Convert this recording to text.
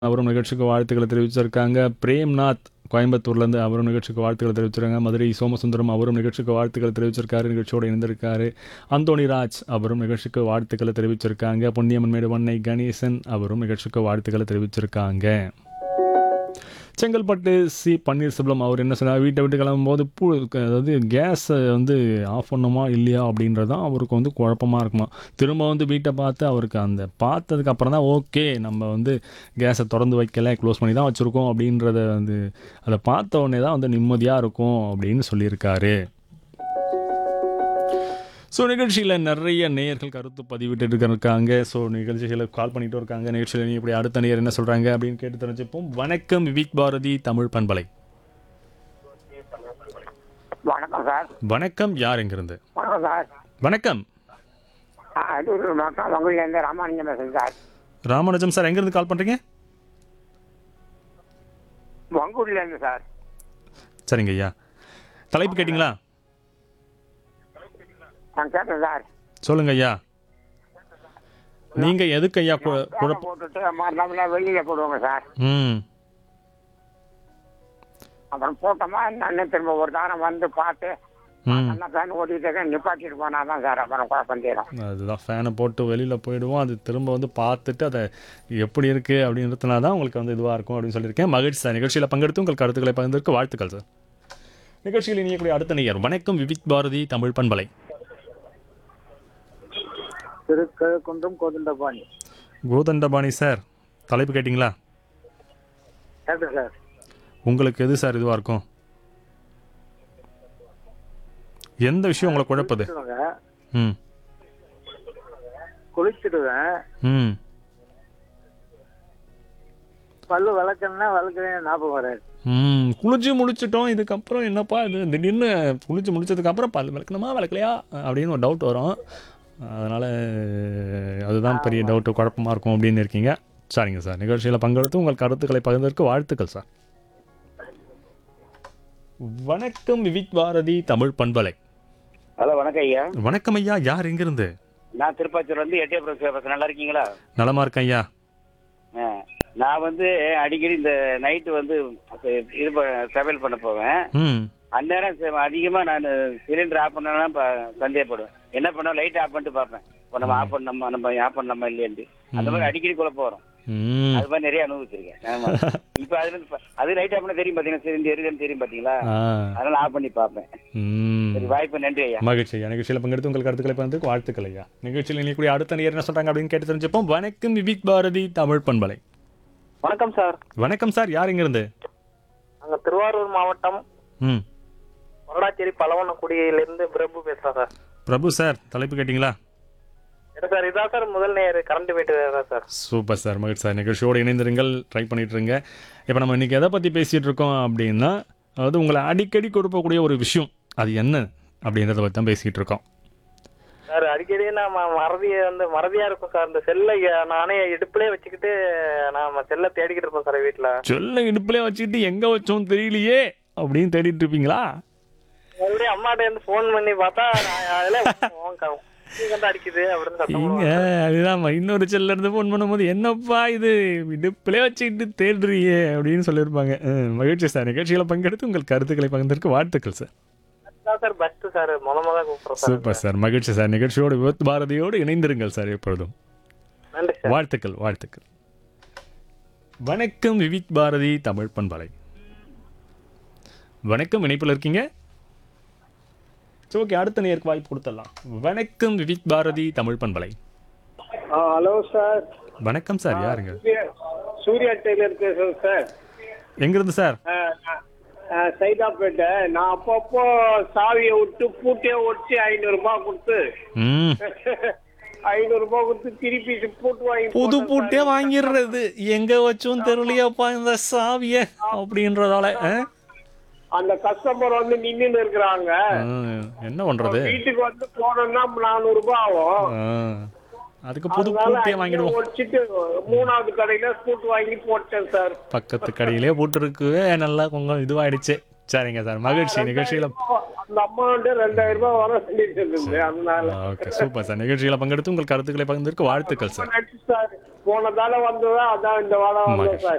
அவரும் நிகழ்ச்சிக்கு வாழ்த்துக்களை தெரிவிச்சிருக்காங்க பிரேம்நாத் கோயம்புத்தூர்லேருந்து அவரும் நிகழ்ச்சிக்கு வாழ்த்துக்களை தெரிவிச்சிருக்காங்க மதுரை சோமசுந்தரம் அவரும் நிகழ்ச்சிக்கு வாழ்த்துக்களை தெரிவிச்சிருக்காரு நிகழ்ச்சியோடு இணைந்திருக்காரு அந்தோணி ராஜ் அவரும் நிகழ்ச்சிக்கு வாழ்த்துக்களை தெரிவிச்சிருக்காங்க பொன்னியம்மன் மேடு வண்ணை கணேசன் அவரும் நிகழ்ச்சிக்கு வாழ்த்துக்களை தெரிவிச்சிருக்காங்க செங்கல்பட்டு சி பன்னீர்செல்வம் அவர் என்ன சொன்னார் வீட்டை விட்டு கிளம்பும்போது பூ அதாவது கேஸை வந்து ஆஃப் பண்ணுமா இல்லையா அப்படின்றது தான் அவருக்கு வந்து குழப்பமாக இருக்குமா திரும்ப வந்து வீட்டை பார்த்து அவருக்கு அந்த பார்த்ததுக்கு அப்புறம் தான் ஓகே நம்ம வந்து கேஸை திறந்து வைக்கல க்ளோஸ் பண்ணி தான் வச்சுருக்கோம் அப்படின்றத வந்து அதை பார்த்த உடனே தான் வந்து நிம்மதியாக இருக்கும் அப்படின்னு சொல்லியிருக்காரு ஸோ நிகழ்ச்சியில் நிறைய நேயர்கள் கருத்து பதிவிட்டு இருக்காங்க ஸோ நிகழ்ச்சிகளை கால் பண்ணிட்டு இருக்காங்க நிகழ்ச்சியில் நீ இப்படி அடுத்த நேயர் என்ன சொல்கிறாங்க அப்படின்னு கேட்டு தெரிஞ்சுப்போம் வணக்கம் விவிக் பாரதி தமிழ் பண்பலை வணக்கம் சார் வணக்கம் யார் எங்கிருந்து வணக்கம் சார் வணக்கம் ஆ, அடூர் மாவட்டம் வங்குலேருந்து ராமானுஜம் பேசுகிறேன் சார் ராமராஜம் சார் எங்கேருந்து கால் பண்ணுறீங்க வங்கூர்லேருந்து சார் சரிங்க ஐயா தலைப்பு கேட்டிங்களா நான் கேட்டேன் சார் சொல்லுங்க ஐயா நீங்கள் எதுக்கு ஐயா கு- வேலை குழப்பம் போட்டுட்டு மறுநாள் வெளியில் போடுவாங்க சார் ம் அப்புறம் போட்டோமா நான் திரும்ப ஒரு தாரம் வந்து பார்த்து ம் என்ன ஃபேன் ஓடிட்டு இருக்கேன் நிப்பாட்டிட்டு போனா தான் சார் அப்புறம் குழப்பம் தீரும் அதுதான் ஃபேனை போட்டு வெளியில் போயிடுவோம் அது திரும்ப வந்து பார்த்துட்டு அதை எப்படி இருக்குது அப்படின்றதுனா தான் உங்களுக்கு வந்து இதுவாக இருக்கும் அப்படின்னு சொல்லியிருக்கேன் மகிழ்ச்சி சார் நிகழ்ச்சியில் பங்கெடுத்து உங்கள் கருத்துக்களை பகிர்ந்ததற்கு வாழ்த்துக்கள் சார் நிகழ்ச்சியில் இனியக்கூடிய அடுத்த நேயர் வணக்கம் விவிக் பாரதி தமிழ் பண்பலை திருக்கழுக்குன்றம் கோதண்டபாணி கோதண்டபாணி சார் தலைப்பு கேட்டிங்களா கேட்டேன் சார் உங்களுக்கு எது சார் இதுவாக இருக்கும் எந்த விஷயம் உங்களை குழப்பது ம் குளிச்சிடுவேன் ம் பல்லு விளக்கணும்னா விளக்கவே ஞாபகம் வராது ம் குளிச்சு முடிச்சிட்டோம் இதுக்கப்புறம் என்னப்பா இது திடீர்னு குளிச்சு முடிச்சதுக்கப்புறம் பல் விளக்கணுமா விளக்கலையா அப்படின்னு ஒரு டவுட் வரும் அதனால் அதுதான் பெரிய டவுட்டு குழப்பமாக இருக்கும் அப்படின்னு இருக்கீங்க சரிங்க சார் நிகழ்ச்சியில் பங்கெடுத்து உங்கள் கருத்துக்களை பகிர்ந்ததற்கு வாழ்த்துக்கள் சார் வணக்கம் விவிக் பாரதி தமிழ் பண்பலை ஹலோ வணக்கம் ஐயா வணக்கம் ஐயா யார் எங்கிருந்து நான் திருப்பாச்சூர் வந்து எட்டயபுரம் பேசுறேன் நல்லா இருக்கீங்களா நலமா இருக்கேன் ஐயா ஆ. நான் வந்து அடிக்கடி இந்த நைட்டு வந்து இது ட்ராவல் பண்ண போவேன் ம் அந்நேரம் ச- அதிகமா நான் சிலிண்டர் ஆஃப் பண்ணலாம் சந்தேகப்படுவேன் என்ன பண்ண லைட் ஆஃப் பண்ணிட்டு பார்ப்பேன் இப்போ நம்ம ஆஃப் பண்ணோமா நம்ம ஆஃப் பண்ணோமா இல்லையாண்டு அந்த மாதிரி அடிக்கடி குழப்பம் வரும் ம் அது மாதிரி நிறைய அனுபவிச்சிருக்கேன் ஆமா இப்போ அதுல இருந்து ப- அது லைட் ஆஃப் பண்ண தெரியும் பாத்தீங்கன்னா சரி இந்த எரியுதுன்னு தெரியும் பாத்தீங்களா ஆ அதனால ஆஃப் பண்ணி பார்ப்பேன் ம் சரி வாய்ப்பு நன்றி ஐயா மகிழ்ச்சி ஐயா நிகழ்ச்சியில் பங்கெடுத்து உங்கள் கருத்துக்களை பகிர்ந்ததுக்கு வாழ்த்துக்கள் ஐயா நிகழ்ச்சியில் இணையக்கூடிய அடுத்த நேயர் என்ன சொல்றாங்க அப்படின்னு கேட்டு தெரிஞ்சுப்போம் வணக்கம் விவிக் பாரதி தமிழ் பண்பலை வணக்கம் சார் வணக்கம் சார் யார் இங்கிருந்து நாங்க திருவாரூர் மாவட்டம் ம் பொருளாச்சேரி பலவனக்குடியிலிருந்து பிரபு பேசுறேன் சார் பிரபு சார் தலைப்பு கேட்டிங்களா என்ன சார் இதான் சார் முதல் நேர் கரண்ட் போயிட்டு தான் சார் சூப்பர் சார் மகிழ்ச்சி சார் நிகழ்ச்சியோடு இணைந்திருங்கள் ட்ரை பண்ணிட்டு இருங்க இப்போ நம்ம இன்னைக்கு எதை பற்றி பேசிகிட்டு இருக்கோம் அப்படின்னா அதாவது உங்களை அடிக்கடி கொடுக்கக்கூடிய ஒரு விஷயம் அது என்ன அப்படின்றத பற்றி தான் பேசிகிட்டு இருக்கோம் சார் அடிக்கடி நான் ம- மறதிய வந்து மறதியா இருக்கும் சார் இந்த செல்லை நானே இடுப்புலயே வச்சுக்கிட்டு நாம செல்லை தேடிக்கிட்டு இருப்போம் சார் வீட்டுல சொல்ல இடுப்புலேயே வச்சுக்கிட்டு எங்கே வச்சோம் தெரியலையே அப்படின்னு தேடிட்டு இருப்பீங்களா மறுபடியும் அம்மாட்ட இருந்து ஃபோன் பண்ணி பார்த்தா நான் அதுல phone க- நீங்க வந்து அடிக்குது அப்படின்னு சத்தம் இங்க போடுவாங்க. அதுதான் இன்னொரு செல்ல இருந்து ஃபோன் பண்ணும்போது என்னப்பா இது இடுப்புலே வச்சுக்கிட்டு தேடுறியே அப்படின்னு சொல்லியிருப்பாங்க அஹ், மகிழ்ச்சி சார் நிகழ்ச்சியில் பங்கெடுத்து உங்கள் கருத்துக்களை பகிர்ந்ததற்கு வாழ்த்துக்கள் சார் அதுதான் சார் பெஸ்ட் சார் முத முத கூப்பிடுறோம் சார் சூப்பர் சார் மகிழ்ச்சி சார் நிகழ்ச்சியோடு விபத் பாரதியோடு இணைந்திருங்கள் சார் எப்பொழுதும் நன்றி சார் வாழ்த்துக்கள் வாழ்த்துக்கள் வணக்கம் விவிக் பாரதி தமிழ் பண்பலை வணக்கம் இணைப்பில் இருக்கீங்க சரி ஓகே அடுத்த நேருக்கு வாய்ப்பு கொடுத்துடலாம் வணக்கம் விவிக் பாரதி தமிழ் பண்பலை ஹலோ சார் வணக்கம் சார் யாருங்க சூர்யா டெய்லர் பேசுகிறேன் சார் எங்கிருந்து சார் சைதாப்பேட்டை நான் அப்பப்போ சாவியை விட்டு பூட்டே ஒடிச்சு ஐநூறுரூபா கொடுத்து ம் ஐநூறுரூபா கொடுத்து திருப்பி பூட்டு வாங்கி புது போட்டேன் பூட்டே சார். வாங்கிடுறது எங்க வச்சும் தெரியலையாப்பா இந்த சாவிய அப்படின்றதால ஆ? அந்த கஸ்டமர் வந்து நின்னு இருக்கிறாங்க ஆ, என்ன பண்றது வீட்டுக்கு வந்து போனோம்னா நானூறு ரூபாய் ஆகும் ஆ, அதுக்கு புது அதனால பூட்டே அங்கேயே வாங்கிடுவோம் ஒடிச்சிட்டு மூணாவது கடையில பூட்டு வாங்கி போட்டேன் சார் பக்கத்து கடையிலே போட்டுருக்கு நல்லா கொஞ்சம் இதுவாயிடுச்சு சரிங்க சார் மகிழ்ச்சி நிகழ்ச்சியில அந்த அம்மாவுண்டு ரெண்டாயிரம் ரூபாய் வர சொல்லிட்டு இருந்தது அதனால ஓகே சூப்பர் சார் நிகழ்ச்சியில பங்கெடுத்து உங்கள் கருத்துக்களை பகிர்ந்ததற்கு வாழ்த்துக்கள் சார் நன்றி சார் போனதால வந்ததா அதான் இந்த வாரம் வந்தோம் மகிழ்ச்சி சார்